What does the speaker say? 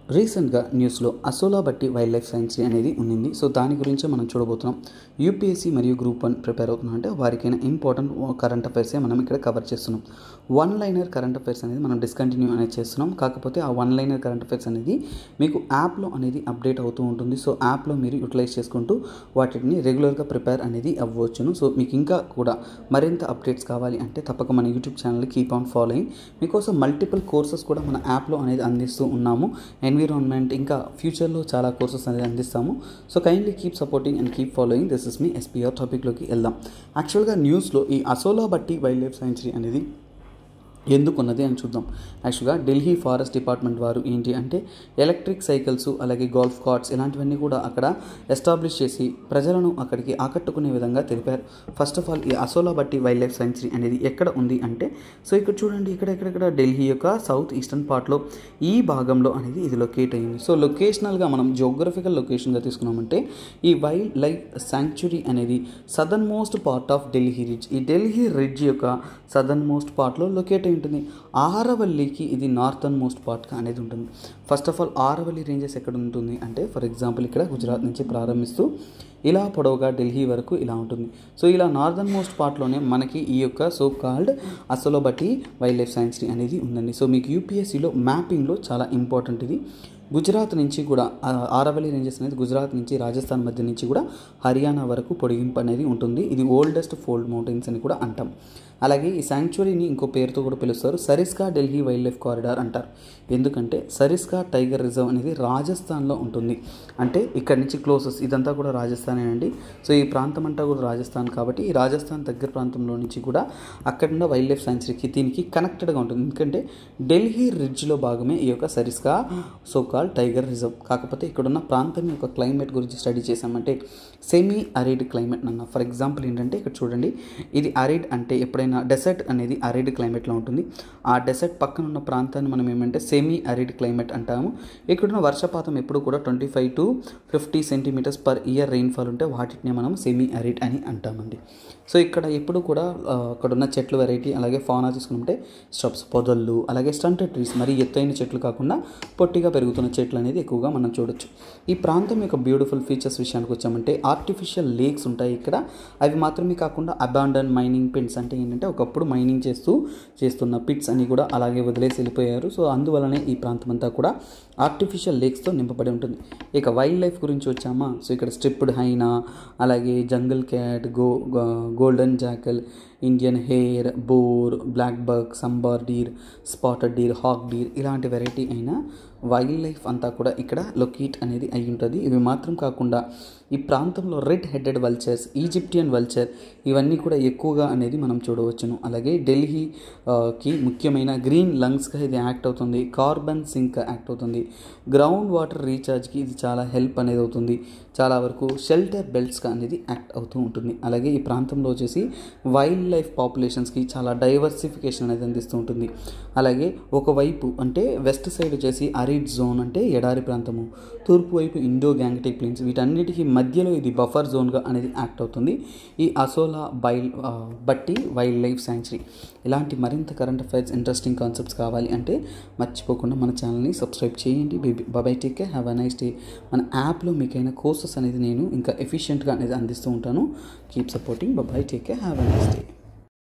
రీసెంట్గా న్యూస్లో అసోలా బట్టి వైల్డ్ లైఫ్ సైన్సరీ అనేది ఉంది సో దాని గురించే మనం చూడబోతున్నాం యూపీఎస్సీ మరియు గ్రూప్ వన్ ప్రిపేర్ అవుతున్నాం అంటే వారికైనా ఇంపార్టెంట్ కరెంట్ అఫైర్సే మనం ఇక్కడ కవర్ చేస్తున్నాం వన్ లైనర్ కరెంట్ అఫైర్స్ అనేది మనం డిస్కంటిన్యూ అనేది చేస్తున్నాం కాకపోతే ఆ వన్ లైనర్ కరెంట్ అఫైర్స్ అనేది మీకు యాప్లో అనేది అప్డేట్ అవుతూ ఉంటుంది సో యాప్లో మీరు యూటిలైజ్ చేసుకుంటూ వాటిని రెగ్యులర్గా ప్రిపేర్ అనేది అవ్వచ్చును సో మీకు ఇంకా కూడా మరింత అప్డేట్స్ కావాలి అంటే తప్పక మన YouTube channel keep on following మీకోసం మల్టిపుల్ కోర్సెస్ కూడా మన యాప్లో అనేది అందిస్తూ ఉన్నాము ఎన్విరాన్మెంట్ ఇంకా ఫ్యూచర్లో చాలా కోర్సెస్ అనేది అందిస్తాము so kindly keep supporting and keep following this is మీ ఎస్పీఆర్ టాపిక్లోకి వెళ్దాం యాక్చువల్గా న్యూస్లో ఈ అసోలా బట్టి వైల్డ్ లైఫ్ సైన్సరీ అనేది ఎందుకున్నది అని చూద్దాం యాక్చువల్గా ఢిల్లీ ఫారెస్ట్ డిపార్ట్మెంట్ వారు ఏంటి అంటే ఎలక్ట్రిక్ సైకిల్స్ అలాగే గోల్ఫ్ కార్ట్స్ ఇలాంటివన్నీ కూడా అక్కడ ఎస్టాబ్లిష్ చేసి ప్రజలను అక్కడికి ఆకట్టుకునే విధంగా తెలిపారు ఫస్ట్ ఆఫ్ ఆల్ ఈ అసోలా బట్టి వైల్డ్ లైఫ్ సైన్సరీ అనేది ఎక్కడ ఉంది అంటే సో ఇక్కడ చూడండి ఇక్కడ ఇక్కడ ఢిల్లీ యొక్క సౌత్ ఈస్టర్న్ పార్ట్లో ఈ భాగంలో అనేది ఇది లొకేట్ అయింది సో లొకేషనల్గా మనం జోగ్రఫికల్ లొకేషన్గా తీసుకున్నామంటే ఈ వైల్డ్ లైఫ్ శాంక్చురీ అనేది southernmost part of Delhi ridge ఈ ఢిల్లీ రిడ్జ్ యొక్క సదర్న్ మోస్ట్ పార్ట్లో లొకేట్ అయి ఉంటుంది ఆరవల్లికి ఇది నార్థన్ మోస్ట్ పార్ట్గా అనేది ఉంటుంది first of all Aravalli ranges ఎక్కడ ఉంటుంది అంటే ఫర్ ఎగ్జాంపుల్ ఇక్కడ గుజరాత్ నుంచి ప్రారంభిస్తూ ఇలా పొడవుగా ఢిల్లీ వరకు ఇలా ఉంటుంది సో ఇలా నార్దర్న్ మోస్ట్ పార్ట్లోనే మనకి ఈ యొక్క సో కాల్డ్ అసలు బట్టి వైల్డ్ లైఫ్ సైన్సరీ అనేది ఉందండి సో మీకు యూపీఎస్సీలో మ్యాపింగ్లో చాలా ఇంపార్టెంట్ ఇది గుజరాత్ నుంచి కూడా ఆరవల్లి రేంజెస్ అనేది గుజరాత్ నుంచి రాజస్థాన్ మధ్య నుంచి కూడా హర్యానా వరకు పొడిగింపు అనేది ఉంటుంది ఇది ఓల్డెస్ట్ ఫోల్డ్ మౌంటైన్స్ అని కూడా అంటాం అలాగే ఈ శాంక్చురీని ఇంకో పేరుతో కూడా పిలుస్తారు Sariska Delhi wildlife corridor అంటారు ఎందుకంటే సరిస్కా టైగర్ రిజర్వ్ అనేది రాజస్థాన్లో ఉంటుంది అంటే ఇక్కడ నుంచి క్లోజెస్ ఇదంతా కూడా రాజస్థానే అండి సో ఈ ప్రాంతం అంతా కూడా రాజస్థాన్ కాబట్టి ఈ రాజస్థాన్ దగ్గర ప్రాంతంలో నుంచి కూడా అక్కడ ఉన్న వైల్డ్ లైఫ్ సాంచురీకి దీనికి కనెక్టెడ్గా ఉంటుంది ఎందుకంటే ఢిల్లీ రిడ్జ్లో భాగమే ఈ యొక్క Sariska so call tiger reserve కాకపోతే ఇక్కడున్న ప్రాంతం యొక్క క్లైమేట్ గురించి స్టడీ చేసామంటే సెమీ అరిడ్ క్లైమేట్ అన్న ఫర్ ఎగ్జాంపుల్ ఏంటంటే ఇక్కడ చూడండి ఇది అరిడ్ అంటే ఎప్పుడైనా డెసర్ట్ అనేది అరిడ్ క్లైమేట్లో ఉంటుంది ఆ డెసర్ట్ పక్కన ఉన్న ప్రాంతాన్ని మనం ఏమంటే సెమీ అరిడ్ క్లైమేట్ అంటాము ఇక్కడున్న వర్షపాతం ఎప్పుడు కూడా twenty five to fifty centimetres per year rainfall ఉంటే వాటిని మనం సెమీ అరిడ్ అని అంటామండి సో ఇక్కడ ఎప్పుడు కూడా అక్కడ ఉన్న చెట్లు వెరైటీ అలాగే ఫానా చూసుకుంటే స్టబ్స్ పొదళ్ళు అలాగే స్టంటెడ్ ట్రీస్ మరి ఎత్తైన చెట్లు కాకుండా పొట్టిగా పెరుగుతున్న చెట్లు అనేది ఎక్కువగా మనం చూడొచ్చు ఈ ప్రాంతం యొక్క బ్యూటిఫుల్ ఫీచర్స్ విషయానికి వచ్చామంటే ఆర్టిఫిషియల్ లేక్స్ ఉంటాయి ఇక్కడ అవి మాత్రమే కాకుండా అబాండన్ మైనింగ్ పిట్స్ అంటే ఏంటంటే ఒకప్పుడు మైనింగ్ చేస్తూ చేస్తున్న పిట్స్ అని కూడా అలాగే వదిలేసి వెళ్ళిపోయారు సో అందువలనే ఈ ప్రాంతం అంతా కూడా ఆర్టిఫిషియల్ లేక్స్తో నింపబడి ఉంటుంది ఇక వైల్డ్ లైఫ్ గురించి వచ్చామా సో ఇక్కడ స్ట్రిప్డ్ హైనా అలాగే jungle cat go golden jackal Indian hare boar blackbuck sambar deer spotted deer hog deer ఇలాంటి వెరైటీ అయిన వైల్డ్ లైఫ్ అంతా కూడా ఇక్కడ లొకేట్ అనేది అయి ఉంటుంది ఇవి మాత్రం కాకుండా ఈ ప్రాంతంలో red headed vultures Egyptian vulture ఇవన్నీ కూడా ఎక్కువగా అనేది మనం చూడవచ్చును అలాగే ఢిల్లీకి ముఖ్యమైన గ్రీన్ లంగ్స్గా ఇది యాక్ట్ అవుతుంది కార్బన్ సింక్ యాక్ట్ అవుతుంది గ్రౌండ్ వాటర్ రీఛార్జ్కి ఇది చాలా హెల్ప్ అనేది అవుతుంది చాలా వరకు షెల్టర్ బెల్ట్స్గా అనేది యాక్ట్ అవుతూ ఉంటుంది అలాగే ఈ ప్రాంతంలో వచ్చేసి వైల్డ్ లైఫ్ పాపులేషన్స్కి చాలా డైవర్సిఫికేషన్ అనేది అందిస్తూ ఉంటుంది అలాగే ఒకవైపు అంటే వెస్ట్ సైడ్ వచ్చేసి అరిడ్ జోన్ అంటే ఎడారి ప్రాంతము తూర్పు వైపు ఇండో గ్యాంగటిక్ ప్లేన్స్ వీటన్నిటికీ మధ్యలో ఇది బఫర్ జోన్గా అనేది యాక్ట్ అవుతుంది ఈ అసోలా బైల్ బట్టి వైల్డ్ లైఫ్ శాంచురీ ఇలాంటి మరింత కరెంట్ అఫైర్స్ ఇంట్రెస్టింగ్ కాన్సెప్ట్స్ కావాలి అంటే మర్చిపోకుండా మన ఛానల్ని సబ్స్క్రైబ్ చేయండి bye bye take care have a nice day మన యాప్లో మీకైనా కోర్సెస్ అనేది నేను ఇంకా ఎఫిషియెంట్గా అనేది అందిస్తూ ఉంటాను keep supporting bye bye take care have a nice day